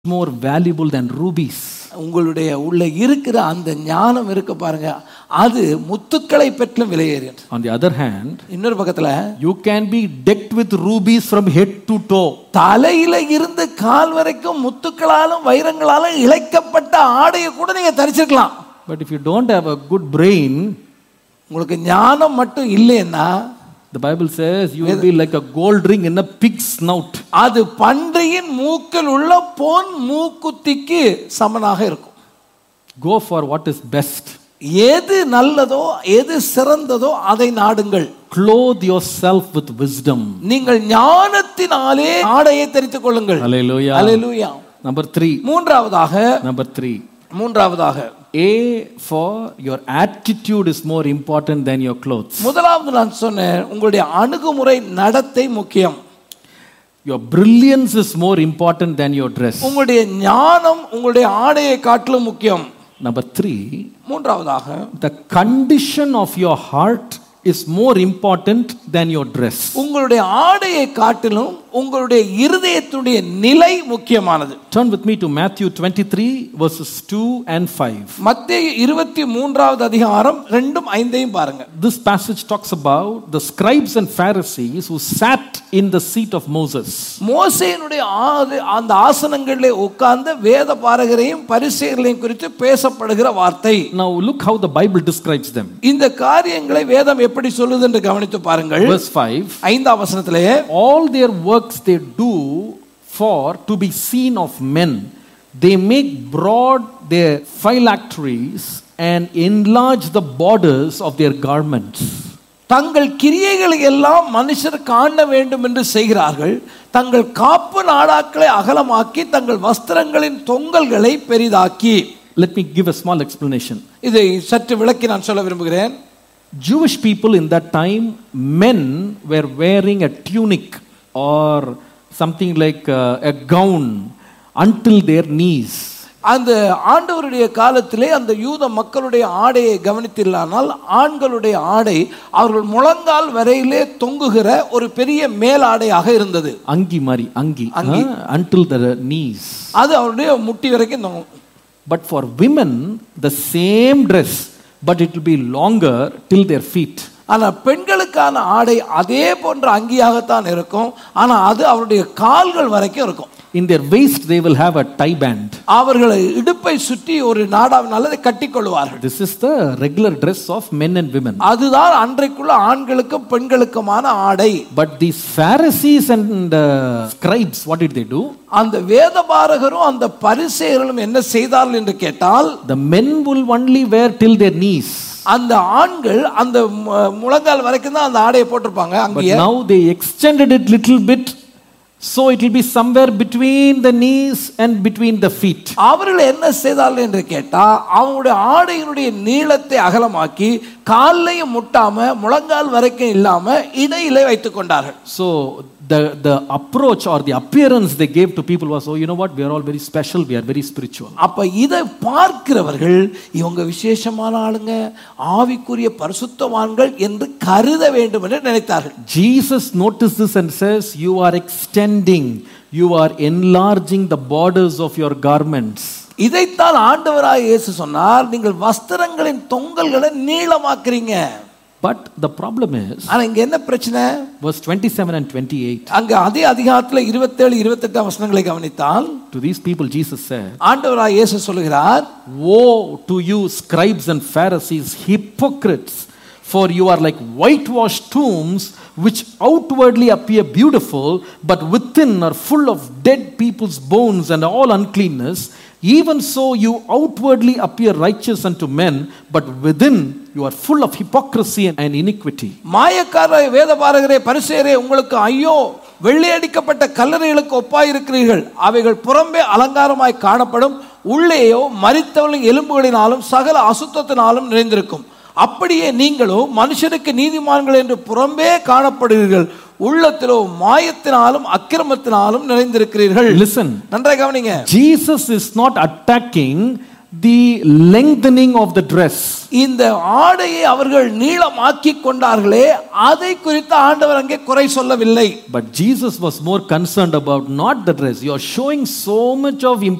more valuable than rubies. உங்களுடைய உள்ள இருக்கிற அந்த ஞானம் இருக்கு பாருங்க அது முத்துக்களை பெற்றும் விலையேறியது On the other hand, இன்னொரு பக்கத்துல you can be decked with rubies from head to toe. தலையில இருந்து கால் வரைக்கும் முத்துக்களாலும் வைரங்களாலும் இழைக்கப்பட்ட ஆடையை கூட நீங்க தரிச்சிருக்கலாம் But if you don't have a good brain, உங்களுக்கு ஞானம் மட்டும் இல்லைன்னா the Bible says you will be like a gold ring in a pig's snout. அது பன்றியின் மூக்கில் உள்ள பொன் மூக்குத்திக்கு சமனாக இருக்கும் Go for what is best. எது நல்லதோ எது சிறந்ததோ அதை நாடுங்கள் Clothe yourself with wisdom. நீங்கள் ஞானத்தினாலே ஆடையை தரித்துக் கொள்ளுங்கள் Hallelujah. அல்லேலூயா Number three. மூன்றாவதாக Number three. மூன்றாவதாக A for your attitude is more important than your clothes. முதலாவது நான் சொன்னேன் உங்களுடைய அணுகுமுறை நடத்தை முக்கியம் Your brilliance is more important than your dress. உங்களுடைய ஞானம் உங்களுடைய ஆடையை காட்டிலும் முக்கியம் Number three, மூன்றாவதாக the condition of your heart is more important than your dress. உங்களுடைய ஆடையை காட்டிலும் உங்களுடைய இருதயத்துடைய நிலை முக்கியமானது Turn with me to Matthew 23, verses 2 and 5. மத்திய இருபத்தி மூன்றாவது அதிகாரம் ரெண்டும் ஐந்தையும் பாருங்க This passage talks about the scribes and Pharisees who sat in the seat of Moses. மோசேயினுடைய ஆது- அந்த ஆசனங்களிலே உட்கார்ந்த வேத பாரகரையும் பரிசெயர்களையும் குறித்து பேசப்படுகிற வார்த்தை Now look how the Bible describes them. இந்த காரியங்களை வேதம் எப்படி சொல்லுது என்று கவனித்து பாருங்கள் Verse 5 ஐந்தாம் வசனத்திலே All their works they do for to be seen of men. They make broad their phylacteries and enlarge the borders of their garments. தங்கள் கிரியைகளை எல்லாம் மனுஷர் காண வேண்டும் என்று செய்கிறார்கள் தங்கள் காப்பு நாடாக்களை அகலமாக்கி தங்கள் வஸ்திரங்களின் தொங்கல்களை பெரிதாக்கி Let me give a small explanation. இதை சற்று விளக்கி நான் சொல்ல விரும்புகிறேன் Jewish people in that time, men were wearing a tunic or something like a, a gown until their knees. அந்த ஆண்டவருடைய காலத்திலே அந்த யூத மக்களுடைய ஆடையை கவனித்தில்லானால் ஆண்களுடைய ஆடை அவர்கள் முழங்கால் வரையிலே தொங்குகிற ஒரு பெரிய மேலாடையாக இருந்தது Angi mari, angi, Angi. huh? until the knees. அது அவருடைய முட்டி வரைக்கும் தொங்கும் But for women, the same dress, but it will be longer till their feet. ஆனா பெண்களுக்கான ஆடை அதே போன்ற அங்கியாகத்தான் இருக்கும் ஆனா அது அவருடைய கால்கள் வரைக்கும் இருக்கும் In their waist, they will have a tie band. அவர்களை இடுப்பை சுற்றி ஒரு நாடாவினால் அதை கட்டிக்கொள்வார்கள் This is the regular dress of men and women. அதுதான் அன்றைக்குள்ள ஆண்களுக்கும் பெண்களுக்குமான ஆடை But these Pharisees and uh, scribes, what did they do? அந்த வேதபாரகரும் அந்த பரிசேயர்களும் என்ன செய்தார்கள் என்று கேட்டால் The men will only wear till their knees. அந்த ஆண்கள் அந்த மு- முழங்கால் வரைக்கும் தான் அந்த ஆடையை போட்டிருப்பாங்க But அங்கேயே now they extended it little bit, so it will be somewhere between the knees and between the feet. அவர்கள் என்ன செய்தார்கள் என்று கேட்டா அவங்களுடைய ஆடையினுடைய நீளத்தை அகலமாக்கி காலையும் முட்டாம முழங்கால் வரைக்கும் இல்லாம இடையிலே வைத்துக் கொண்டார்கள் So the, the approach or the appearance they gave to people was, oh, you know what, we are all very special, we are very spiritual. அப்ப இதை பார்க்கிறவர்கள் இவங்க விசேஷமான ஆளுங்க ஆவிக்குரிய பரிசுத்தவான்கள் என்று கருத வேண்டும் என்று நினைத்தார்கள் Jesus noticed this and says, You are extending, you are enlarging the borders of your garments. இதைத்தான் ஆண்டவராய் இயேசு சொன்னார் நீங்கள் வஸ்திரங்களின் தொங்கல்களை நீளமாக்குறீங்க But the problem is, ஆனா இங்க என்ன பிரச்சனை verse 27 and 28, அங்க அதே அதிகாரத்துல இருபத்தேழு இருபத்தெட்டாம் வசனங்களை கவனித்தால் to these people, Jesus said, ஆண்டவராய் இயேசு சொல்லுகிறார் Woe to you, scribes and Pharisees, hypocrites! For you are like whitewashed tombs, which outwardly appear beautiful, but within are full of dead people's bones and all uncleanness. Even so, you outwardly appear righteous unto men, but within you are full of hypocrisy and iniquity. மாயக்கார வேதபாரகரே பரிசேரே உங்களுக்கு ஐயோ வெள்ளையடிக்கப்பட்ட கல்லறைகளுக்கு ஒப்பாயிருக்கிறீர்கள் அவைகள் புறம்பே அலங்காரமாய் காணப்படும் உள்ளேயோ மரித்தவர்களின் எலும்புகளினாலும் சகல அசுத்தத்தினாலும் நிறைந்திருக்கும் அப்படியே நீங்களோ மனுஷருக்கு நீதிமான்கள் என்று புறம்பே காணப்படுகிறீர்கள் உள்ளத்திலோ மாயத்தினாலும் அக்கிரமத்தினாலும் நிறைந்திருக்கிறீர்கள் Listen, நன்றாக கவனிங்க Jesus is not attacking the lengthening of the dress. இந்த ஆடையை அவர்கள் நீளமாக்கி கொண்டார்களே அதை குறித்து ஆண்டவர் அங்கே குறை சொல்லவில்லை But Jesus was more concerned about not the dress. You are showing so much of